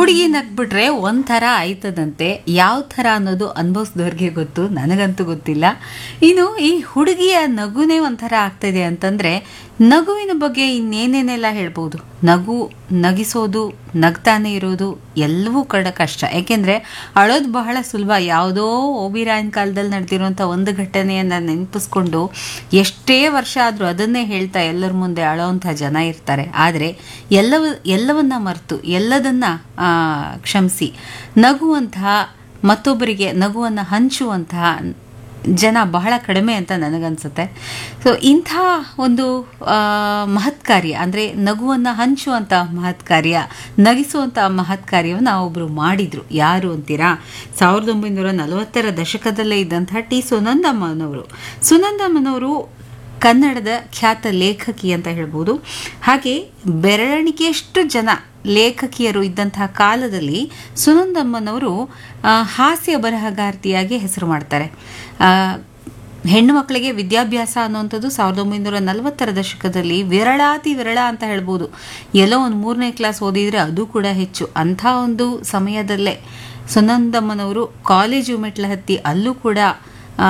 ಹುಡುಗಿ ನಗ್ಬಿಟ್ರೆ ಒಂಥರ ಆಯ್ತದಂತೆ ಯಾವ ಥರ ಅನ್ನೋದು ಅನುಭವಿಸಿದವ್ರಿಗೆ ಗೊತ್ತು ನನಗಂತೂ ಗೊತ್ತಿಲ್ಲ ಇನ್ನು ಈ ಹುಡುಗಿಯ ನಗುನೇ ಒಂಥರ ಆಗ್ತದೆ ಅಂತಂದ್ರೆ ನಗುವಿನ ಬಗ್ಗೆ ಇನ್ನೇನೇನೆಲ್ಲ ಹೇಳ್ಬೋದು ನಗು ನಗಿಸೋದು ನಗ್ತಾನೆ ಇರೋದು ಎಲ್ಲವೂ ಕಡ ಕಷ್ಟ ಯಾಕೆಂದ್ರೆ ಅಳೋದು ಬಹಳ ಸುಲಭ ಯಾವುದೋ ಓಬಿರಾಯನ್ ಕಾಲದಲ್ಲಿ ನಡೆದಿರುವಂಥ ಒಂದು ಘಟನೆಯನ್ನು ನೆನಪಿಸ್ಕೊಂಡು ಎಷ್ಟೇ ವರ್ಷ ಆದರೂ ಅದನ್ನೇ ಹೇಳ್ತಾ ಎಲ್ಲರ ಮುಂದೆ ಅಳೋವಂಥ ಜನ ಇರ್ತಾರೆ ಆದರೆ ಎಲ್ಲವ ಎಲ್ಲವನ್ನ ಮರೆತು ಎಲ್ಲದನ್ನ ಆ, ಕ್ಷಮಿಸಿ ನಗುವಂತಹ ಮತ್ತೊಬ್ಬರಿಗೆ ನಗುವನ್ನು ಹಂಚುವಂತಹ ಜನ ಬಹಳ ಕಡಿಮೆ ಅಂತ ನನಗನ್ಸುತ್ತೆ ಸೊ ಇಂಥ ಒಂದು ಆ, ಮಹತ್ ಕಾರ್ಯ ಅಂದರೆ ನಗುವನ್ನು ಹಂಚುವಂಥ ಮಹತ್ ಕಾರ್ಯ ನಗಿಸುವಂಥ ಮಹತ್ ಕಾರ್ಯವನ್ನು ಒಬ್ಬರು ಮಾಡಿದರು ಯಾರು ಅಂತೀರಾ ಸಾವಿರದ ಒಂಬೈನೂರ ನಲವತ್ತರ ದಶಕದಲ್ಲೇ ಇದ್ದಂಥ ಟಿ ಸುನಂದಮ್ಮನವರು ಸುನಂದಮ್ಮನವರು ಕನ್ನಡದ ಖ್ಯಾತ ಲೇಖಕಿ ಅಂತ ಹೇಳ್ಬೋದು ಹಾಗೆ ಬೆರಳಿಗೆಯಷ್ಟು ಜನ ಲೇಖಕಿಯರು ಇದ್ದಂತಹ ಕಾಲದಲ್ಲಿ ಸುನಂದಮ್ಮನವರು ಆ, ಹಾಸ್ಯ ಬರಹಗಾರ್ತಿಯಾಗಿ ಹೆಸರು ಮಾಡ್ತಾರೆ ಆ, ಹೆಣ್ಣು ಮಕ್ಕಳಿಗೆ ವಿದ್ಯಾಭ್ಯಾಸ ಅನ್ನುವಂಥದ್ದು ಸಾವಿರದ ಒಂಬೈನೂರ ನಲವತ್ತರ ದಶಕದಲ್ಲಿ ವಿರಳಾತಿ ವಿರಳ ಅಂತ ಹೇಳ್ಬೋದು ಎಲ್ಲೋ ಒಂದು ಮೂರನೇ ಕ್ಲಾಸ್ ಓದಿದ್ರೆ ಅದು ಕೂಡ ಹೆಚ್ಚು ಅಂಥ ಒಂದು ಸಮಯದಲ್ಲೇ ಸುನಂದಮ್ಮನವರು ಕಾಲೇಜು ಮೆಟ್ಲ ಹತ್ತಿ ಅಲ್ಲೂ ಕೂಡ ಆ,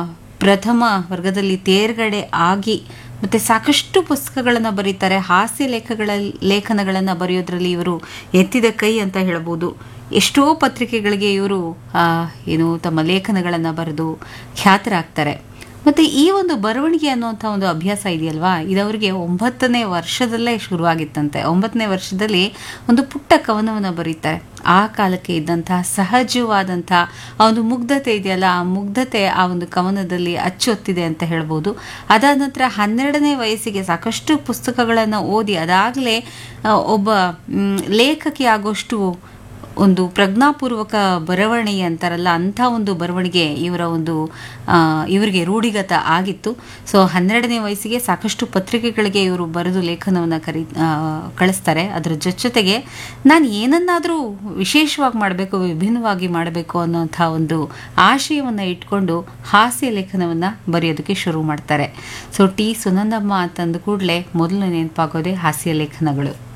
ಪ್ರಥಮ ವರ್ಗದಲ್ಲಿ ತೇರ್ಗಡೆ ಆಗಿ ಮತ್ತು ಸಾಕಷ್ಟು ಪುಸ್ತಕಗಳನ್ನು ಬರೀತಾರೆ ಹಾಸ್ಯ ಲೇಖಗಳ ಲೇಖನಗಳನ್ನು ಬರೆಯೋದ್ರಲ್ಲಿ ಇವರು ಎತ್ತಿದ ಕೈ ಅಂತ ಹೇಳ್ಬೋದು ಎಷ್ಟೋ ಪತ್ರಿಕೆಗಳಿಗೆ ಇವರು ಆ, ಏನು ತಮ್ಮ ಲೇಖನಗಳನ್ನು ಬರೆದು ಖ್ಯಾತರಾಗ್ತಾರೆ ಮತ್ತು ಈ ಒಂದು ಬರವಣಿಗೆ ಅನ್ನುವಂಥ ಒಂದು ಅಭ್ಯಾಸ ಇದೆಯಲ್ವಾ ಇದವರಿಗೆ ಒಂಬತ್ತನೇ ವರ್ಷದಲ್ಲೇ ಶುರುವಾಗಿತ್ತಂತೆ ಒಂಬತ್ತನೇ ವರ್ಷದಲ್ಲಿ ಒಂದು ಪುಟ್ಟ ಕವನವನ್ನು ಬರೀತಾರೆ ಆ ಕಾಲಕ್ಕೆ ಇದ್ದಂತಹ ಸಹಜವಾದಂಥ ಆ ಒಂದು ಮುಗ್ಧತೆ ಇದೆಯಲ್ಲ ಆ ಮುಗ್ಧತೆ ಆ ಒಂದು ಕವನದಲ್ಲಿ ಅಚ್ಚೊತ್ತಿದೆ ಅಂತ ಹೇಳ್ಬೋದು ಅದಾದ ನಂತರ ಹನ್ನೆರಡನೇ ವಯಸ್ಸಿಗೆ ಸಾಕಷ್ಟು ಪುಸ್ತಕಗಳನ್ನು ಓದಿ ಅದಾಗಲೇ ಒಬ್ಬ ಮ್, ಲೇಖಕಿ ಆಗೋಷ್ಟು ಒಂದು ಪ್ರಜ್ಞಾಪೂರ್ವಕ ಬರವಣಿಗೆ ಅಂತಾರಲ್ಲ ಅಂಥ ಒಂದು ಬರವಣಿಗೆ ಇವರ ಒಂದು ಆ, ಇವರಿಗೆ ರೂಢಿಗತ ಆಗಿತ್ತು ಸೊ ಹನ್ನೆರಡನೇ ವಯಸ್ಸಿಗೆ ಸಾಕಷ್ಟು ಪತ್ರಿಕೆಗಳಿಗೆ ಇವರು ಬರೆದು ಲೇಖನವನ್ನು ಕರಿ ಆ, ಕಳಿಸ್ತಾರೆ ಅದರ ಜೊತೆಗೆ ನಾನು ಏನನ್ನಾದರೂ ವಿಶೇಷವಾಗಿ ಮಾಡಬೇಕು ವಿಭಿನ್ನವಾಗಿ ಮಾಡಬೇಕು ಅನ್ನೋಂಥ ಒಂದು ಆಶಯವನ್ನು ಇಟ್ಕೊಂಡು ಹಾಸ್ಯ ಲೇಖನವನ್ನು ಬರೆಯೋದಕ್ಕೆ ಶುರು ಮಾಡ್ತಾರೆ ಸೊ ಟಿ ಸುನಂದಮ್ಮ ಅಂತಂದ ಕೂಡಲೇ ಮೊದಲು ನೆನಪಾಗೋದೇ ಹಾಸ್ಯ ಲೇಖನಗಳು